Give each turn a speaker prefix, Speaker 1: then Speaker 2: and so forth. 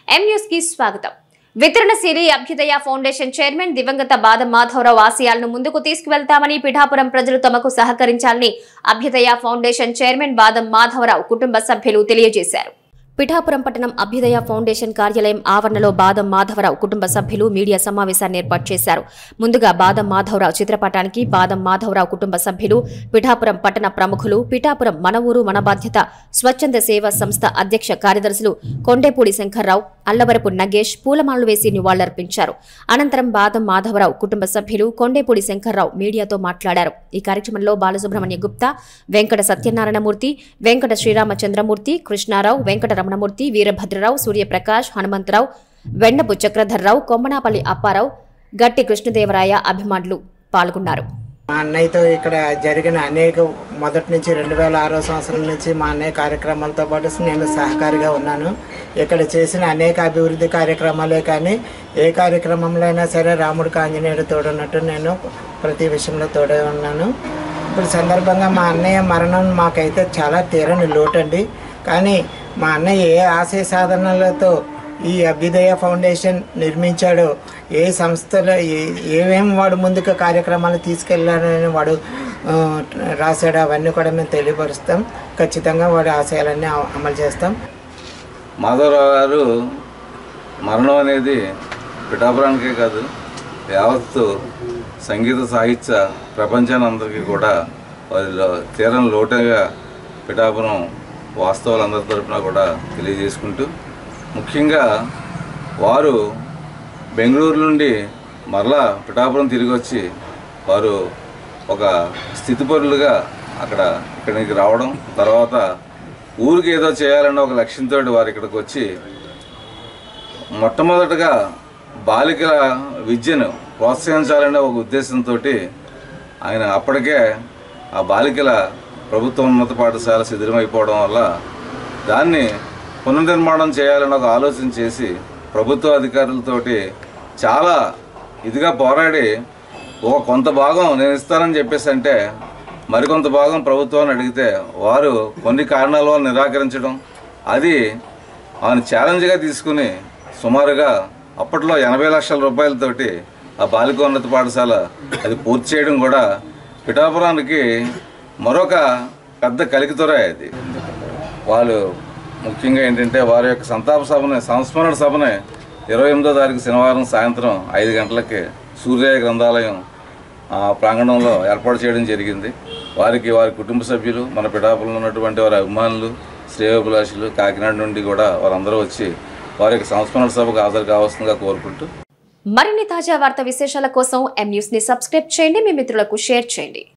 Speaker 1: M news కి స్వాగతం వితరణశీలి అభ్యుదయ ఫౌండేషన్ చైర్మన్ దివంగత బాదం మాధవరావు ఆశయాలను ముందుకు తీసుకువెళ్తామని పిఠాపురం ప్రజలు తమకు సహకరించాలని అభ్యుదయ ఫౌండేషన్ చైర్మన్ బాదం మాధవరావు కుటుంబ సభ్యులు తెలియజేశారు పిఠాపురం పట్టణం అభ్యుదయ ఫౌండేషన్ కార్యాలయం ఆవరణలో బాదం మాధవరావు కుటుంబ సభ్యులు మీడియా సమావేశాన్ని ఏర్పాటు చేశారు ముందుగా బాదం మాధవరావు చిత్రపటానికి బాదం మాధవరావు కుటుంబ సభ్యులు పిఠాపురం పట్టణ ప్రముఖులు పిఠాపురం మన ఊరు మన బాధ్యత స్వచ్ఛంద సేవా సంస్థ అధ్యక్ష కార్యదర్శులు కొండేపూడి శంకర్రావు అల్లవరపు నగేష్ పూలమాలలు వేసి నివాళులర్పించారు అనంతరం బాదం మాధవరావు కుటుంబ సభ్యులు కొండేపూడి శంకర్రావు మీడియాతో మాట్లాడారు ఈ కార్యక్రమంలో బాలసుబ్రహ్మణ్య గుప్తా వెంకట సత్యనారాయణమూర్తి వెంకట శ్రీరామచంద్రమూర్తి కృష్ణారావు వెంకట రమణమూర్తి వీరభద్రరావు సూర్యప్రకాష్ హనుమంతరావు వెండపు చక్రధర్రావు కొమ్మనాపల్లి అప్పారావు గట్టి కృష్ణదేవరాయ అభిమానులు పాల్గొన్నారు
Speaker 2: మా అన్నయ్యతో ఇక్కడ జరిగిన అనేక మొదటి నుంచి రెండు వేల ఆరో సంవత్సరం నుంచి మా అన్నయ్య కార్యక్రమాలతో పాటు నేను సహకారిగా ఉన్నాను ఇక్కడ చేసిన అనేక అభివృద్ధి కార్యక్రమాలే కానీ ఏ కార్యక్రమంలో అయినా సరే రాముడికి ఆంజనేయుడు తోడున్నట్టు నేను ప్రతి విషయంలో తోడే ఉన్నాను ఇప్పుడు సందర్భంగా మా అన్నయ్య మరణం మాకైతే చాలా తీరని లోటండి కానీ మా అన్నయ్య ఏ ఆశయ సాధనలతో ఈ అభ్యుదయ ఫౌండేషన్ నిర్మించాడో ఏ సంస్థలో ఏ- ఏమేం వాడు ముందుకు కార్యక్రమాలు తీసుకెళ్ళాడని వాడు ఆ, రాశాడో అవన్నీ కూడా మేము తెలియపరుస్తాం ఖచ్చితంగా వాడి ఆశయాలన్నీ అ- అమలు చేస్తాం
Speaker 3: మాధవరావు గారు మరణం అనేది పిఠాపురానికే కాదు యావత్తు సంగీత సాహిత్య ప్రపంచాన్ని అందరికీ కూడా వారిలో తీరం లోటుగా పిఠాపురం వాస్తవాలందరి తరపున కూడా తెలియజేసుకుంటూ ముఖ్యంగా వారు బెంగళూరు నుండి మరలా పిఠాపురం తిరిగి వచ్చి వారు ఒక స్థితిపరులుగా అక్కడ ఇక్కడికి రావడం తర్వాత ఊరికి ఏదో చేయాలన్న ఒక లక్ష్యంతో వారు ఇక్కడికి వచ్చి మొట్టమొదటగా బాలికల విద్యను ప్రోత్సహించాలనే ఒక ఉద్దేశంతో ఆయన అప్పటికే ఆ బాలికల ప్రభుత్వ ఉన్నత పాఠశాల శిథిలమైపోవడం వల్ల దాన్ని పునర్నిర్మాణం చేయాలని ఒక ఆలోచన చేసి ప్రభుత్వ అధికారులతోటి చాలా ఇదిగా పోరాడి ఒక కొంత భాగం నేను ఇస్తానని చెప్పేసి అంటే మరికొంత భాగం ప్రభుత్వాన్ని అడిగితే వారు కొన్ని కారణాల వల్ల నిరాకరించడం అది ఆయన ఛాలెంజ్గా తీసుకుని సుమారుగా అప్పట్లో ఎనభై లక్షల రూపాయలతోటి ఆ బాలికోన్నత పాఠశాల అది పూర్తి చేయడం కూడా పిఠాపురానికి మరొక పెద్ద కలికితొర అది వాళ్ళు ముఖ్యంగా ఏంటంటే వారి యొక్క సంతాప సభని సంస్మరణ సభని ఇరవై ఎనిమిదో తారీఖు శనివారం సాయంత్రం ఐదు గంటలకి సూర్య గ్రంథాలయం ఆ ప్రాంగణంలో ఏర్పాటు చేయడం జరిగింది వారికి వారి కుటుంబ సభ్యులు మన పిఠాపురంలో ఉన్నటువంటి వారి అభిమానులు శ్రేయోభిలాషులు కాకినాడ నుండి కూడా వారందరూ వచ్చి వారి యొక్క సంస్మరణ సభకు హాజరు కావాల్సిందిగా కోరుకుంటూ
Speaker 1: మరిన్ని తాజా వార్తా విశేషాల కోసం ఎం న్యూస్ ని సబ్స్క్రైబ్ చేయండి మీ మిత్రులకు షేర్ చేయండి